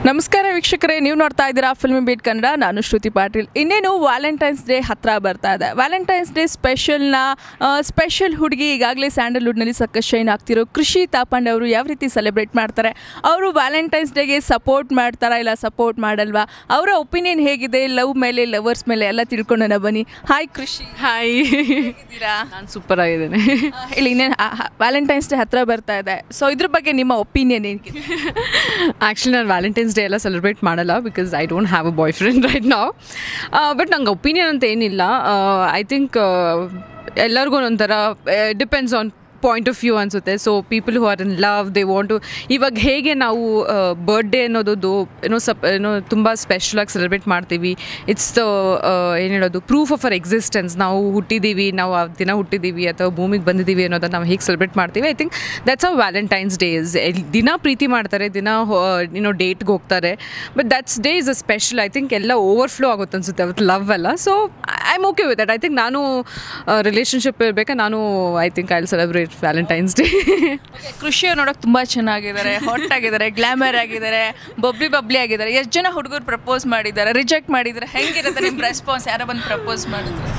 ನಮಸ್ಕಾರ ವೀಕ್ಷಕರೇ ನೀವು ನೋಡ್ತಾ ಇದ್ದೀರಾ ಫಿಲ್ಮ್ ಬೀಟ್ ಕನ್ನಡ ನಾನು ಶ್ರುತಿ ಪಾಟೀಲ್ ಇನ್ನೇನು ವ್ಯಾಲೆಂಟೈನ್ಸ್ ಡೇ ಹತ್ರ ಬರ್ತಾ ಇದೆ ವ್ಯಾಲೆಂಟೈನ್ಸ್ ಡೇ ಸ್ಪೆಷಲ್ನ ಸ್ಪೆಷಲ್ ಹುಡುಗಿ ಈಗಾಗಲೇ ಸ್ಯಾಂಡಲ್ವುಡ್ನಲ್ಲಿ ಸಾಕಷ್ಟು ಶೈನ್ ಆಗ್ತಿರೋ ಕೃಷಿ ತಾಪಂಡ್ ಅವರು ಯಾವ ರೀತಿ ಸೆಲೆಬ್ರೇಟ್ ಮಾಡ್ತಾರೆ ಅವರು ವ್ಯಾಲೆಂಟೈನ್ಸ್ ಡೇಗೆ ಸಪೋರ್ಟ್ ಮಾಡ್ತಾರಾ ಇಲ್ಲ ಸಪೋರ್ಟ್ ಮಾಡಲ್ವಾ ಅವರ ಒಪಿನಿಯನ್ ಹೇಗಿದೆ ಲವ್ ಮೇಲೆ ಲವರ್ಸ್ ಮೇಲೆ ಎಲ್ಲ ತಿಳ್ಕೊಂಡೋಣ ಬನ್ನಿ ಹಾಯ್ ಕೃಷಿ ಹಾಯ್ ಹೇಗಿದ್ದೀರಾ ನಾನು ಸೂಪರ್ ಆಗಿದ್ದೇನೆ ಆ, ಹೇಳಿ ಇನ್ನೇನು ವ್ಯಾಲೆಂಟೈನ್ಸ್ ಡೇ ಹತ್ರ ಬರ್ತಾ ಇದೆ ಸೊ ಇದ್ರ ಬಗ್ಗೆ ನಿಮ್ಮ ಒಪಿನಿಯನ್ ಏನಿದೆ ಆ್ಯಕ್ಚುಲಿ ನಾನು ವ್ಯಾಲೆಂಟೈನ್ಸ್ ಡೇ ಎಲ್ಲ ಸೆಲೆಬ್ರೇಟ್ ಮಾಡಲ್ಲ because I don't have a boy friend right ನಾವು ಬಟ್ ನಂಗೆ ಒಪಿನಿಯನ್ ಅಂತ ಏನಿಲ್ಲ ಐ ಥಿಂಕ್ ಎಲ್ಲರಿಗೂ ಒಂಥರ depends on point of view ಅನಿಸುತ್ತೆ so people who are in love they want to ಇವಾಗ ಹೇಗೆ ನಾವು ಬರ್ಡೇ ಅನ್ನೋದು ಏನೋ ಸಪ್ ಏನೋ ತುಂಬ ಸ್ಪೆಷಲಾಗಿ ಸೆಲೆಬ್ರೇಟ್ ಮಾಡ್ತೀವಿ ಇಟ್ಸ್ ದ ಏನು ಹೇಳೋದು ಪ್ರೂಫ್ ಆಫ್ ಅವರ್ ಎಕ್ಸಿಸ್ಟೆನ್ಸ್ ನಾವು ಹುಟ್ಟಿದ್ದೀವಿ ನಾವು ಆ ದಿನ ಹುಟ್ಟಿದ್ದೀವಿ ಅಥವಾ ಭೂಮಿಗೆ ಬಂದಿದ್ದೀವಿ ಅನ್ನೋದನ್ನು ನಾವು ಹೇಗೆ ಸೆಲೆಬ್ರೇಟ್ ಮಾಡ್ತೀವಿ I think that's a Valentine's days ದಿನ ಪ್ರೀತಿ ಮಾಡ್ತಾರೆ ದಿನ ಏನೋ ಡೇಟ್ಗೆ ಹೋಗ್ತಾರೆ but that's day is a special I think ಎಲ್ಲ ಓವರ್ಫ್ಲೋ ಆಗುತ್ತೆ ಅನ್ಸುತ್ತೆ ಅವತ್ತು ಲವ್ ಎಲ್ಲ so I am okay with that I think ನಾನು ರಿಲೇಷನ್ಶಿಪ್ ಇರಬೇಕಾ ನಾನು I think I celebrate Valentine's Day ಕೃಷಿಯವ್ರು ನೋಡೋಕೆ ತುಂಬ ಚೆನ್ನಾಗಿದ್ದಾರೆ ಹಾಟ್ ಆಗಿದ್ದಾರೆ ಗ್ಲಾಮರ್ ಆಗಿದ್ದಾರೆ ಬಬ್ಲಿ ಬಬ್ಲಿ ಆಗಿದ್ದಾರೆ ಎಷ್ಟು ಜನ ಹುಡುಗರು ಪ್ರಪೋಸ್ ಮಾಡಿದ್ದಾರೆ ರಿಜೆಕ್ಟ್ ಮಾಡಿದ್ದಾರೆ ಹೆಂಗಿರುತ್ತೆ ನಿಮ್ಮ ರೆಸ್ಪಾನ್ಸ್ ಯಾರೋ ಬಂದು ಪ್ರಪೋಸ್ ಮಾಡಿದ್ರೆ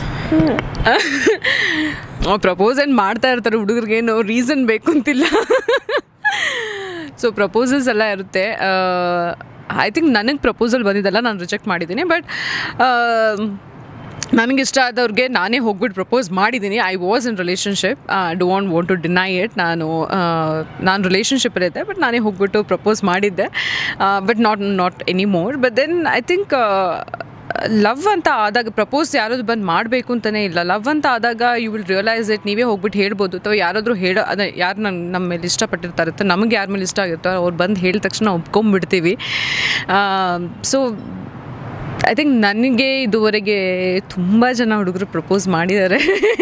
ಪ್ರಪೋಸ್ ಏನು ಮಾಡ್ತಾ ಇರ್ತಾರೆ ಹುಡುಗರಿಗೇನು ರೀಸನ್ ಬೇಕು ಅಂತಿಲ್ಲ ಸೊ ಪ್ರಪೋಸಲ್ಸ್ ಎಲ್ಲ ಇರುತ್ತೆ ಐ ಥಿಂಕ್ ನನಗೆ ಪ್ರಪೋಸಲ್ ಬಂದಿದ್ದಲ್ಲ ನಾನು ರಿಜೆಕ್ಟ್ ಮಾಡಿದ್ದೀನಿ ಬಟ್ ನನಗೆ ಇಷ್ಟ ಆದವ್ರಿಗೆ ನಾನೇ ಹೋಗ್ಬಿಟ್ಟು ಪ್ರಪೋಸ್ ಮಾಡಿದ್ದೀನಿ I was in relationship don't want to deny it ನಾನು ಆ, ನಾನು ರಿಲೇಷನ್ಶಿಪ್ ಇರುತ್ತೆ ಬಟ್ ನಾನೇ ಹೋಗ್ಬಿಟ್ಟು ಪ್ರಪೋಸ್ ಮಾಡಿದ್ದೆ but not not any more but then I think love ಅಂತ ಆದಾಗ ಪ್ರಪೋಸ್ ಯಾರಾದ್ರು ಬಂದು ಮಾಡಬೇಕು ಅಂತಲೇ ಇಲ್ಲ ಲವ್ ಅಂತ ಆದಾಗ ಯು ವಿಲ್ ರಿಯಲೈಸ್ ಇಟ್ ನೀವೇ ಹೋಗ್ಬಿಟ್ಟು ಹೇಳ್ಬೋದು ಅಥವಾ ಯಾರಾದರೂ ಹೇಳೋ ಅದೇ ಯಾರು ನನ್ನ ನಮ್ಮ ಮೇಲೆ ಇಷ್ಟಪಟ್ಟಿರ್ತಾರೆ ಅಥವಾ ನಮಗೆ ಯಾರ ಮೇಲೆ ಇಷ್ಟ ಆಗಿರ್ತಾರೋ ಅವ್ರು ಬಂದು ಹೇಳಿದ ತಕ್ಷಣ ಒಪ್ಕೊಂಬಿಡ್ತೀವಿ ಸೊ ಐ ಥಿಂಕ್ ನನಗೆ ಇದುವರೆಗೆ ತುಂಬ ಜನ ಹುಡುಗರು ಪ್ರಪೋಸ್ ಮಾಡಿದ್ದಾರೆ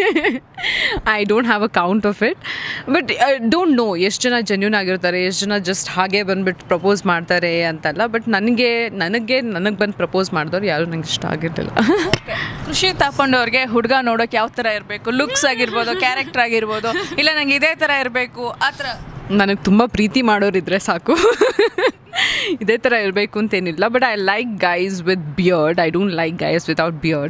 I don't have a count of it but I don't know ಎಷ್ಟು ಜನ ಜೆನ್ಯೂನ್ ಆಗಿರ್ತಾರೆ ಎಷ್ಟು ಜನ ಜಸ್ಟ್ ಹಾಗೆ ಬಂದ್ಬಿಟ್ಟು ಪ್ರಪೋಸ್ ಮಾಡ್ತಾರೆ ಅಂತಲ್ಲ ಬಟ್ ನನಗೆ ನನಗೆ ನನಗೆ ಬಂದು ಪ್ರಪೋಸ್ ಮಾಡಿದವ್ರು ಯಾರೂ ನಂಗೆ ಇಷ್ಟ ಆಗಿರಲಿಲ್ಲ ಕೃಷಿ ತಾಪಂಡವ್ರಿಗೆ ಹುಡುಗ ನೋಡೋಕೆ ಯಾವ ಥರ ಇರಬೇಕು ಲುಕ್ಸ್ ಆಗಿರ್ಬೋದು ಕ್ಯಾರೆಕ್ಟರ್ ಆಗಿರ್ಬೋದು ಇಲ್ಲ ನಂಗೆ ಇದೇ ಥರ ಇರಬೇಕು ಆ ಥರ ನನಗೆ ತುಂಬ ಪ್ರೀತಿ ಮಾಡೋರಿದ್ರೆ ಸಾಕು ಇದೇ ಥರ ಇರಬೇಕು ಅಂತೇನಿಲ್ಲ but I like guys with beard I don't like guys without beard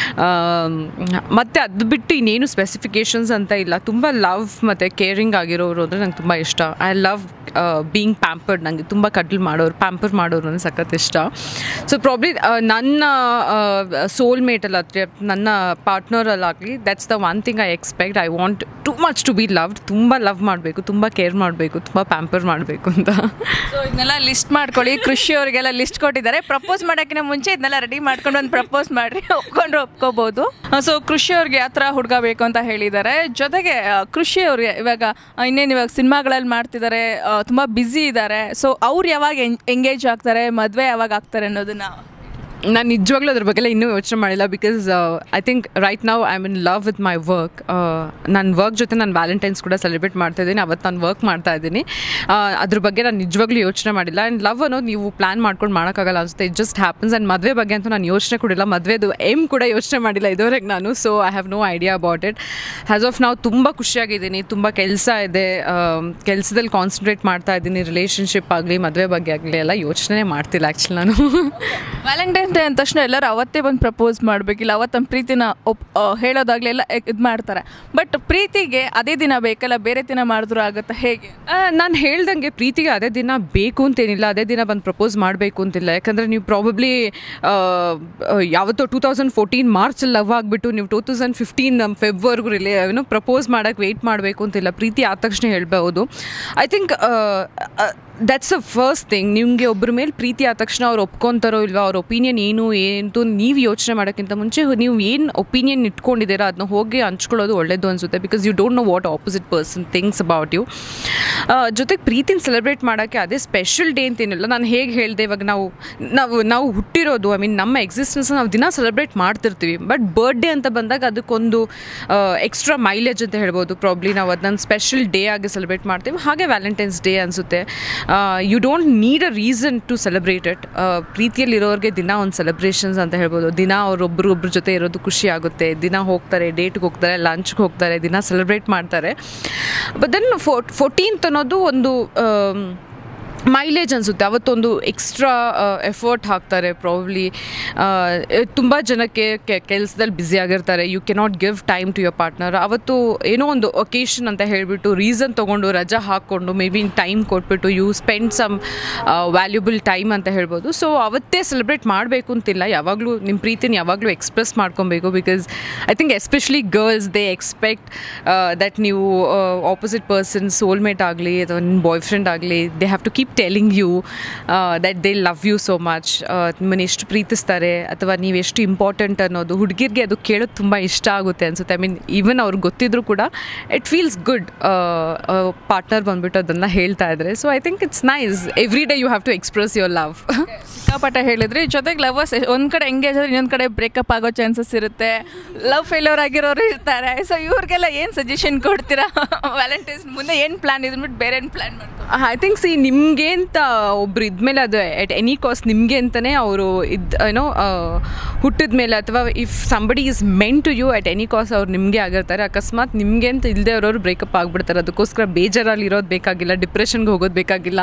ಮತ್ತು ಅದು ಬಿಟ್ಟು ಇನ್ನೇನು ಸ್ಪೆಸಿಫಿಕೇಷನ್ಸ್ ಅಂತ ಇಲ್ಲ ತುಂಬ ಲವ್ ಮತ್ತು ಕೇರಿಂಗ್ ಆಗಿರೋರು ಅಂದರೆ ನಂಗೆ ತುಂಬ ಇಷ್ಟ ಐ ಲವ್ ಬೀಯಿಂಗ್ ಪ್ಯಾಂಪರ್ಡ್ ನನಗೆ ತುಂಬ ಕಡ್ಲ್ ಮಾಡೋರು ಪ್ಯಾಂಪರ್ ಮಾಡೋರು ಅಂದರೆ ಸಖತ್ ಇಷ್ಟ ಸೊ ಪ್ರಾಬ್ಲಿ ನನ್ನ ಸೋಲ್ಮೇಟಲ್ಲಾದರೆ ನನ್ನ ಪಾರ್ಟ್ನರಲ್ಲಾಗಲಿ that's the one thing I expect I want to much to be loved ತುಂಬ ಲವ್ ಮಾಡಬೇಕು ತುಂಬ ಕೇರ್ ಮಾಡಬೇಕು ತುಂಬ ಪ್ಯಾಂಪರ್ ಮಾಡಬೇಕು ಅಂತ ಸೊ ಇದನ್ನೆಲ್ಲ ಲಿಸ್ಟ್ ಮಾಡ್ಕೊಳ್ಳಿ ಕೃಷಿ ಅವರಿಗೆಲ್ಲ ಲಿಸ್ಟ್ ಕೊಟ್ಟಿದ್ದಾರೆ ಪ್ರಪೋಸ್ ಮಾಡೋಕ್ಕಿಂತ ಮುಂಚೆ ಇದನ್ನೆಲ್ಲ ರೆಡಿ ಮಾಡ್ಕೊಂಡು ಒಂದು ಪ್ರಪೋಸ್ ಮಾಡಿರಿ ಒಪ್ಕೊಂಡ್ರೆ ಒಪ್ಕೋಬೋದು ಸೊ ಕೃಷಿ ಅವ್ರಿಗೆ ಯಾವ ಥರ ಹುಡುಗ ಬೇಕು ಅಂತ ಹೇಳಿದ್ದಾರೆ ಜೊತೆಗೆ ಆ, ಕೃಷಿ ಅವ್ರಿಗೆ ಇವಾಗ ಆ, ಇನ್ನೇನು ಇವಾಗ ಸಿನಿಮಾಗಳಲ್ಲಿ ಮಾಡ್ತಿದ್ದಾರೆ ತುಂಬ ಬ್ಯುಸಿ ಇದ್ದಾರೆ ಸೊ ಅವ್ರು ಯಾವಾಗ ಎಂಗೇಜ್ ಆಗ್ತಾರೆ ಮದುವೆ ಯಾವಾಗ ಆಗ್ತಾರೆ ಅನ್ನೋದನ್ನ ನಾನು ನಿಜವಾಗ್ಲೂ ಅದ್ರ ಬಗ್ಗೆ ಇನ್ನೂ ಯೋಚನೆ ಮಾಡಿಲ್ಲ ಬಿಕಾಸ್ ಐ ಥಿಂಕ್ ರೈಟ್ ನಾವು I am in love with my work ನನ್ನ ವರ್ಕ್ ಜೊತೆ ನಾನು ವ್ಯಾಲೆಂಟೈನ್ಸ್ ಕೂಡ ಸೆಲೆಬ್ರೇಟ್ ಮಾಡ್ತಾ ಇದ್ದೀನಿ ಅವತ್ತು ನಾನು ವರ್ಕ್ ಮಾಡ್ತಾ ಇದ್ದೀನಿ ಆ, ಅದ್ರ ಬಗ್ಗೆ ನಾನು ನಿಜವಾಗ್ಲೂ ಯೋಚನೆ ಮಾಡಿಲ್ಲ ಆ್ಯಂಡ್ ಲವ್ ಅನ್ನೋದು ನೀವು ಪ್ಲ್ಯಾನ್ ಮಾಡ್ಕೊಂಡು ಮಾಡೋಕ್ಕಾಗಲ್ಲ ಅನಿಸುತ್ತೆ ಇಟ್ ಜಸ್ಟ್ ಹ್ಯಾಪನ್ಸ್ ಆ್ಯಂಡ್ ಮದುವೆ ಬಗ್ಗೆ ಅಂತೂ ನಾನು ಯೋಚನೆ ಕೊಡಿಲ್ಲ ಮದುವೆದು ಏಮ್ ಕೂಡ ಯೋಚನೆ ಮಾಡಿಲ್ಲ ಇದುವರೆಗೆ ನಾನು so I have no idea about it has of ನಾವು ತುಂಬ ಖುಷಿಯಾಗಿದ್ದೀನಿ ತುಂಬ ಕೆಲಸ ಇದೆ ಕೆಲಸದಲ್ಲಿ ಕಾನ್ಸಂಟ್ರೇಟ್ ಮಾಡ್ತಾ ಇದ್ದೀನಿ ರಿಲೇಷನ್ಶಿಪ್ ಆಗಲಿ ಮದುವೆ ಬಗ್ಗೆ ಆಗಲಿ ಎಲ್ಲ ಯೋಚನೆ ಮಾಡ್ತಿಲ್ಲ ಆ್ಯಕ್ಚುಲಿ ನಾನು ವ್ಯಾಲೆಂಟೈನ್ಸ್ ಡೇ ಅಂದ ತಕ್ಷಣ ಎಲ್ಲರೂ ಅವತ್ತೇ ಬಂದು ಪ್ರಪೋಸ್ ಮಾಡಬೇಕಿಲ್ಲ ಅವತ್ತು ನಮ್ಮ ಪ್ರೀತಿನ ಒಪ್ ಆ, ಹೇಳೋದಾಗ್ಲಿ ಎಲ್ಲ ಇದು ಮಾಡ್ತಾರೆ ಬಟ್ ಪ್ರೀತಿಗೆ ಅದೇ ದಿನ ಬೇಕಲ್ಲ ಬೇರೆ ದಿನ ಮಾಡಿದ್ರು ಆಗುತ್ತಾ ಹೇಗೆ ನಾನು ಹೇಳ್ದಂಗೆ ಪ್ರೀತಿಗೆ ಅದೇ ದಿನ ಬೇಕು ಅಂತೇನಿಲ್ಲ ಅದೇ ದಿನ ಬಂದು ಪ್ರಪೋಸ್ ಮಾಡಬೇಕು ಅಂತಿಲ್ಲ ಯಾಕಂದರೆ ನೀವು ಪ್ರಾಬಬ್ಲಿ ಯಾವತ್ತೋ ಟೂ ತೌಸಂಡ್ ಫೋರ್ಟೀನ್ ಮಾರ್ಚಲ್ಲಿ ಲವ್ ಆಗಿಬಿಟ್ಟು ನೀವು ಟೂ ತೌಸಂಡ್ ಫಿಫ್ಟೀನ್ ಫೆಬ್ವರೆಗೂ ರಿಲೇ ಏನೋ ಪ್ರಪೋಸ್ ಮಾಡೋಕ್ಕೆ ವೆಯ್ಟ್ ಮಾಡಬೇಕು ಅಂತಿಲ್ಲ ಪ್ರೀತಿ ಆದ ತಕ್ಷಣ ಹೇಳ್ಬೋದು I think that's a first thing ನಿಮಗೆ ಒಬ್ಬರ ಮೇಲೆ ಪ್ರೀತಿ ಆದ ತಕ್ಷಣ ಅವ್ರು ಒಪ್ಕೊತಾರೋ ಇಲ್ವಾ ಅವ್ರ ಒಪಿನಿಯನ್ ಏನು ಏನು ನೀವು ಯೋಚನೆ ಮಾಡೋಕ್ಕಿಂತ ಮುಂಚೆ ನೀವು ಏನು ಒಪಿನಿಯನ್ ಇಟ್ಕೊಂಡಿದ್ದೀರಾ ಅದನ್ನ ಹೋಗಿ ಹಂಚ್ಕೊಳ್ಳೋದು ಒಳ್ಳೇದು ಅನಿಸುತ್ತೆ because you don't know what opposite person things about you ಜೊತೆಗೆ ಪ್ರೀತಿನ ಸೆಲೆಬ್ರೇಟ್ ಮಾಡೋಕ್ಕೆ ಅದೇ ಸ್ಪೆಷಲ್ ಡೇ ಅಂತೇನಿಲ್ಲ ನಾನು ಹೇಗೆ ಹೇಳಿದೆ ಇವಾಗ ನಾವು ನಾವು ನಾವು ಹುಟ್ಟಿರೋದು ಐ ಮೀನ್ ನಮ್ಮ ಎಕ್ಸಿಸ್ಟೆನ್ಸ್ ನಾವು ದಿನ ಸೆಲೆಬ್ರೇಟ್ ಮಾಡ್ತಿರ್ತೀವಿ ಬಟ್ ಬರ್ಡೇ ಅಂತ ಬಂದಾಗ ಅದಕ್ಕೊಂದು ಎಕ್ಸ್ಟ್ರಾ ಮೈಲೇಜ್ ಅಂತ ಹೇಳ್ಬೋದು ಪ್ರಾಬ್ಲಿ ನಾವು ಅದನ್ನ ಸ್ಪೆಷಲ್ ಡೇ ಆಗಿ ಸೆಲೆಬ್ರೇಟ್ ಮಾಡ್ತೀವಿ ಹಾಗೆ ವ್ಯಾಲೆಂಟೈನ್ಸ್ ಡೇ ಅನಿಸುತ್ತೆ you don't need a reason to celebrate it ಪ್ರೀತಿಯಲ್ಲಿರೋರಿಗೆ ದಿನ ಒಂದು ಸೆಲೆಬ್ರೇಷನ್ಸ್ ಅಂತ ಹೇಳ್ಬೋದು ದಿನ ಅವರೊಬ್ಬರು ಒಬ್ಬರ ಜೊತೆ ಇರೋದು ಖುಷಿ ಆಗುತ್ತೆ ದಿನ ಹೋಗ್ತಾರೆ ಡೇಟ್ಗೆ ಹೋಗ್ತಾರೆ ಲಂಚ್ಗೆ ಹೋಗ್ತಾರೆ ದಿನ ಸೆಲೆಬ್ರೇಟ್ ಮಾಡ್ತಾರೆ ಬಟ್ ದೆನ್ ಫೋರ್ಟೀನ್ತ್ ಅನ್ನೋದು ಒಂದು ಆಮ್, ಮೈಲೇಜ್ ಅನಿಸುತ್ತೆ ಅವತ್ತೊಂದು ಎಕ್ಸ್ಟ್ರಾ ಎಫರ್ಟ್ ಹಾಕ್ತಾರೆ ಪ್ರಾಬ್ಲಿ ತುಂಬ ಜನಕ್ಕೆ ಕೆಲಸದಲ್ಲಿ ಬ್ಯುಸಿ ಆಗಿರ್ತಾರೆ you cannot give time to your partner ಅವತ್ತು ಏನೋ ಒಂದು ಒಕೇಶನ್ ಅಂತ ಹೇಳಿಬಿಟ್ಟು ರೀಸನ್ ತೊಗೊಂಡು ರಜಾ ಹಾಕ್ಕೊಂಡು ಮೇ ಬಿ ಟೈಮ್ ಕೊಟ್ಬಿಟ್ಟು you spend some valuable time ಅಂತ ಹೇಳ್ಬೋದು ಸೊ ಅವತ್ತೇ ಸೆಲೆಬ್ರೇಟ್ ಮಾಡಬೇಕು ಅಂತಿಲ್ಲ ಯಾವಾಗಲೂ ನಿಮ್ಮ ಪ್ರೀತಿನ ಯಾವಾಗಲೂ ಎಕ್ಸ್ಪ್ರೆಸ್ ಮಾಡ್ಕೊಬೇಕು because I think especially girls they expect that ನೀವು ಆಪೋಸಿಟ್ ಪರ್ಸನ್ ಸೋಲ್ಮೇಟ್ ಆಗಲಿ ಅಥವಾ ನಿಮ್ಮ ಬಾಯ್ ಫ್ರೆಂಡ್ ಆಗಲಿ they have to keep telling you that they love you so much ನಿಮ್ಮನ್ನು ಎಷ್ಟು ಪ್ರೀತಿಸ್ತಾರೆ ಅಥವಾ ನೀವು ಎಷ್ಟು ಇಂಪಾರ್ಟೆಂಟ್ ಅನ್ನೋದು ಹುಡುಗಿರಿಗೆ ಅದು ಕೇಳೋದು ತುಂಬ ಇಷ್ಟ ಆಗುತ್ತೆ ಅನ್ಸುತ್ತೆ ಐ ಮೀನ್ ಈವನ್ ಅವ್ರಿಗೆ ಗೊತ್ತಿದ್ರು ಕೂಡ ಇಟ್ ಫೀಲ್ಸ್ ಗುಡ್ ಪಾರ್ಟ್ನರ್ ಬಂದ್ಬಿಟ್ಟು ಅದನ್ನು ಹೇಳ್ತಾ ಇದ್ದಾರೆ so I think it's nice every day you have to express your love ಸಿಕ್ಕಾಪಟ್ಟೆ ಹೇಳಿದ್ರಿ ಜೊತೆಗೆ ಲವರ್ಸ್ ಒಂದು ಕಡೆ ಎಂಗೇಜ್ ಆದ್ರೆ ಇನ್ನೊಂದು ಕಡೆ ಬ್ರೇಕಪ್ ಆಗೋ ಚಾನ್ಸಸ್ ಇರುತ್ತೆ ಲವ್ ಫೇಲ್ಯೂರ್ ಆಗಿರೋರು ಇರ್ತಾರೆ ಸೊ ಇವ್ರಿಗೆಲ್ಲ ಏನು ಸಜೆಷನ್ ಕೊಡ್ತೀರಾ ವ್ಯಾಲೆಂಟೈನ್ಸ್ ಮುಂದೆ ಏನು ಪ್ಲಾನ್ ಇದ್ಬಿಟ್ಟು ಬೇರೆ ಏನು ಪ್ಲಾನ್ ಮಾಡ್ತಾರೆ ಐ ಥಿಂಕ್ ಸಿ ನಿಮಗೆ ಅಂತ ಒಬ್ರು ಇದ್ಮೇಲೆ ಅದು ಎಟ್ ಎನಿ ಕಾಸ್ಟ್ ನಿಮಗೆ ಅಂತಲೇ ಅವರು ಇದು ಏನೋ ಹುಟ್ಟಿದ ಮೇಲೆ ಅಥವಾ if somebody is meant to you at any cost ಅವ್ರು ನಿಮಗೆ ಆಗಿರ್ತಾರೆ ಅಕಸ್ಮಾತ್ ನಿಮಗೆ ಅಂತ ಇಲ್ಲದೆ ಅವರವ್ರು ಬ್ರೇಕಪ್ ಆಗಿಬಿಡ್ತಾರೆ ಅದಕ್ಕೋಸ್ಕರ ಬೇಜಾರಲ್ಲಿ ಇರೋದು ಬೇಕಾಗಿಲ್ಲ ಡಿಪ್ರೆಷನ್ಗೆ ಹೋಗೋದು ಬೇಕಾಗಿಲ್ಲ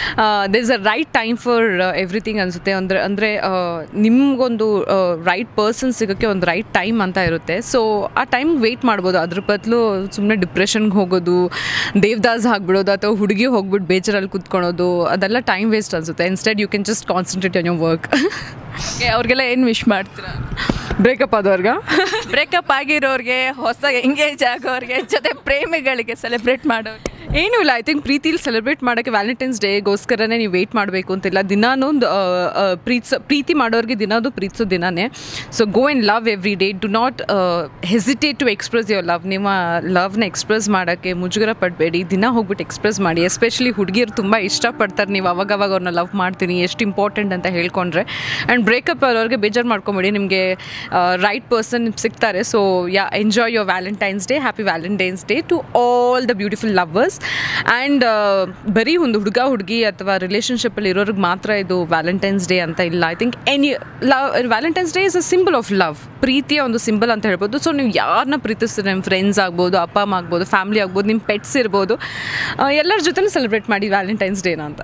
there is a right time for everything ಅನಿಸುತ್ತೆ ಅಂದರೆ ಅಂದರೆ ನಿಮಗೊಂದು ರೈಟ್ ಪರ್ಸನ್ ಸಿಗೋಕ್ಕೆ ಒಂದು ರೈಟ್ ಟೈಮ್ ಅಂತ ಇರುತ್ತೆ ಸೊ ಆ ಟೈಮ್ ವೆಯ್ಟ್ ಮಾಡ್ಬೋದು ಅದ್ರ ಬದಲು ಸುಮ್ಮನೆ ಡಿಪ್ರೆಷನ್ಗೆ ಹೋಗೋದು ದೇವದಾಸ್ ಆಗ್ಬಿಡೋದು ಅಥವಾ ಹುಡುಗಿ ಹೋಗ್ಬಿಟ್ಟು ಬೇಜಾರಲ್ಲಿ ಕುತ್ಕೊಳೋದು ಅದೆಲ್ಲ ಟೈಮ್ ವೇಸ್ಟ್ ಅನಿಸುತ್ತೆ instead you can just concentrate on your work ಅವ್ರಿಗೆಲ್ಲ ಏನು ವಿಶ್ ಮಾಡ್ತೀರಾ ಬ್ರೇಕಪ್ ಆದವ್ರಿಗೆ ಬ್ರೇಕಪ್ ಆಗಿರೋರಿಗೆ ಹೊಸ ಎಂಗೇಜ್ ಆಗೋರಿಗೆ ಜೊತೆ ಪ್ರೇಮಿಗಳಿಗೆ ಸೆಲೆಬ್ರೇಟ್ ಮಾಡೋರಿಗೆ ಏನೂ ಇಲ್ಲ ಐ ಥಿಂಕ್ ಪ್ರೀತಿಲಿ ಸೆಲೆಬ್ರೇಟ್ ಮಾಡೋಕ್ಕೆ ವ್ಯಾಲೆಂಟೈನ್ಸ್ ಡೇಗೋಸ್ಕರನೇ ನೀವು ವೆಯ್ಟ್ ಮಾಡಬೇಕು ಅಂತಿಲ್ಲ ದಿನಾನೂ ಒಂದು ಪ್ರೀತಿಸ ಪ್ರೀತಿ ಮಾಡೋರಿಗೆ ದಿನದು ಪ್ರೀತಿಸೋ ದಿನನೇ so go and love every day do not hesitate to express your love ನಿಮ್ಮ ಲವ್ನ ಎಕ್ಸ್ಪ್ರೆಸ್ ಮಾಡೋಕ್ಕೆ ಮುಜುಗರ ಪಡಬೇಡಿ ದಿನ ಹೋಗ್ಬಿಟ್ಟು ಎಕ್ಸ್ಪ್ರೆಸ್ ಮಾಡಿ ಎಸ್ಪೆಷಲಿ ಹುಡುಗಿಯರು ತುಂಬ ಇಷ್ಟಪಡ್ತಾರೆ ನೀವು ಅವಾಗವಾಗ ಅವ್ರನ್ನ ಲವ್ ಮಾಡ್ತೀನಿ ಎಷ್ಟು ಇಂಪಾರ್ಟೆಂಟ್ ಅಂತ ಹೇಳ್ಕೊಂಡ್ರೆ ಆ್ಯಂಡ್ ಬ್ರೇಕಪ್ ಅವ್ರಿಗೆ ಬೇಜಾರು ಮಾಡ್ಕೊಂಬೇಡಿ ನಿಮಗೆ ರೈಟ್ ಪರ್ಸನ್ ಸಿಗ್ತಾರೆ so yeah enjoy your valentine's day happy valentine's day to all the beautiful lovers and ಬರೀ ಒಂದು ಹುಡುಗ ಹುಡುಗಿ ಅಥವಾ ರಿಲೇಷನ್ಶಿಪ್ಪಲ್ಲಿ ಇರೋರಿಗೆ ಮಾತ್ರ ಇದು ವ್ಯಾಲೆಂಟೈನ್ಸ್ ಡೇ ಅಂತ ಇಲ್ಲ I think any love valentine's day is a symbol of love ಪ್ರೀತಿಯ ಒಂದು ಸಿಂಬಲ್ ಅಂತ ಹೇಳ್ಬೋದು ಸೊ ನೀವು ಯಾರನ್ನ ಪ್ರೀತಿಸ್ತೀರಿ ನಿಮ್ಮ ಫ್ರೆಂಡ್ಸ್ ಆಗ್ಬೋದು ಅಪ್ಪ ಅಮ್ಮ ಆಗ್ಬೋದು ಫ್ಯಾಮಿಲಿ ಆಗ್ಬೋದು ನಿಮ್ಮ ಪೆಟ್ಸ್ ಇರ್ಬೋದು ಎಲ್ಲರ ಜೊತೆ ಸೆಲೆಬ್ರೇಟ್ ಮಾಡಿ ವ್ಯಾಲೆಂಟೈನ್ಸ್ ಡೇನ ಅಂತ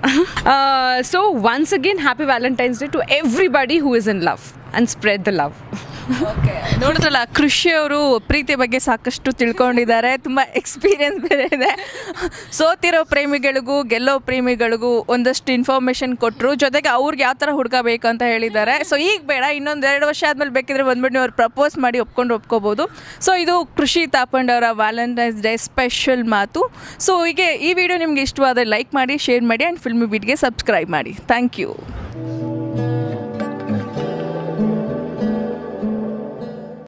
so once again happy valentine's day to everybody who is in love and spread the love ನೋಡಿದ್ರಲ್ಲ ಕೃಷಿ ಅವರು ಪ್ರೀತಿ ಬಗ್ಗೆ ಸಾಕಷ್ಟು ತಿಳ್ಕೊಂಡಿದ್ದಾರೆ ತುಂಬ ಎಕ್ಸ್ಪೀರಿಯನ್ಸ್ ಬೇರೆ ಇದೆ ಸೋತಿರೋ ಪ್ರೇಮಿಗಳಿಗೂ ಗೆಲ್ಲೋ ಪ್ರೇಮಿಗಳಿಗೂ ಒಂದಷ್ಟು ಇನ್ಫಾರ್ಮೇಷನ್ ಕೊಟ್ಟರು ಜೊತೆಗೆ ಅವ್ರಿಗೆ ಯಾವ ಥರ ಹುಡುಗ ಬೇಕು ಅಂತ ಹೇಳಿದ್ದಾರೆ ಸೊ ಈಗ ಬೇಡ ಇನ್ನೊಂದು ಎರಡು ವರ್ಷ ಆದಮೇಲೆ ಬೇಕಿದ್ರೆ ಬಂದ್ಬಿಟ್ಟು ನೀವು ಅವ್ರು ಪ್ರಪೋಸ್ ಮಾಡಿ ಒಪ್ಕೊಂಡು ಒಪ್ಕೋಬೋದು ಸೊ ಇದು ಕೃಷಿ ತಾಪಂಡ್ ಅವರ ವ್ಯಾಲೆಂಟೈನ್ಸ್ ಡೇ ಸ್ಪೆಷಲ್ ಮಾತು ಸೊ ಹೀಗೆ ಈ ವಿಡಿಯೋ ನಿಮ್ಗೆ ಇಷ್ಟವಾದರೆ ಲೈಕ್ ಮಾಡಿ ಶೇರ್ ಮಾಡಿ ಆ್ಯಂಡ್ ಫಿಲ್ಮಿ ಬೀಟ್ಗೆ ಸಬ್ಸ್ಕ್ರೈಬ್ ಮಾಡಿ ಥ್ಯಾಂಕ್ ಯು